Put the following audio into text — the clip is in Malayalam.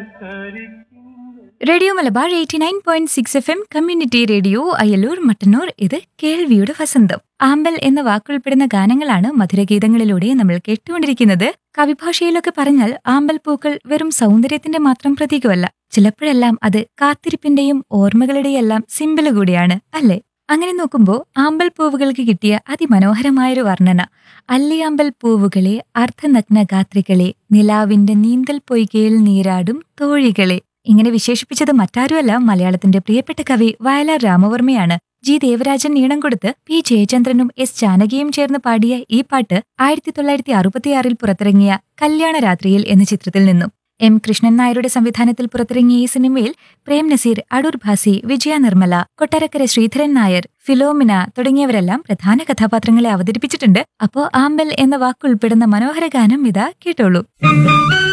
radio Malabar eighty nine point six F M community radio Ayalur Mattannur ഇത് കേൾവിയുടെ വസന്തം ആമ്പൽ എന്ന വാക്കുൾപ്പെടുന്ന ഗാനങ്ങളാണ് മധുരഗീതങ്ങളിലൂടെ നമ്മൾ കേട്ടുകൊണ്ടിരിക്കുന്നത് കവിഭാഷയിലൊക്കെ പറഞ്ഞാൽ ആമ്പൽ പൂക്കൾ വെറും സൗന്ദര്യത്തിന്റെ മാത്രം പ്രതീകമല്ല ചിലപ്പോഴെല്ലാം അത് കാത്തിരിപ്പിന്റെയും ഓർമ്മകളുടെയും എല്ലാം സിമ്പിള് കൂടിയാണ് അല്ലേ അങ്ങനെ നോക്കുമ്പോൾ ആമ്പൽ പൂവുകൾക്ക് കിട്ടിയ അതിമനോഹരമായൊരു വർണ്ണന അല്ലിയാമ്പൽ പൂവുകളെ അർദ്ധനഗ്ന ഗാത്രികളെ നിലാവിന്റെ നീന്തൽ പൊയ്കയിൽ നീരാടും തോഴികളെ ഇങ്ങനെ വിശേഷിപ്പിച്ചത് മറ്റാരുമല്ല മലയാളത്തിന്റെ പ്രിയപ്പെട്ട കവി വയലാർ രാമവർമ്മയാണ് ജി ദേവരാജൻ ഈണം കൊടുത്ത് പി ജയചന്ദ്രനും എസ് ജാനകിയും ചേർന്ന് പാടിയ ഈ പാട്ട് ആയിരത്തി തൊള്ളായിരത്തി അറുപത്തിയാറിൽ പുറത്തിറങ്ങിയ കല്യാണ രാത്രിയിൽ എന്ന ചിത്രത്തിൽ നിന്നും എം കൃഷ്ണൻ നായരുടെ സംവിധാനത്തിൽ പുറത്തിറങ്ങിയ ഈ സിനിമയിൽ പ്രേം നസീർ അടൂർ ഭാസി വിജയ നിർമ്മല കൊട്ടാരക്കര ശ്രീധരൻ നായർ ഫിലോമിന തുടങ്ങിയവരെല്ലാം പ്രധാന കഥാപാത്രങ്ങളെ അവതരിപ്പിച്ചിട്ടുണ്ട് അപ്പോ ആമ്പൽ എന്ന വാക്കുൾപ്പെടുന്ന മനോഹര ഗാനം ഇതാ കേട്ടോളൂ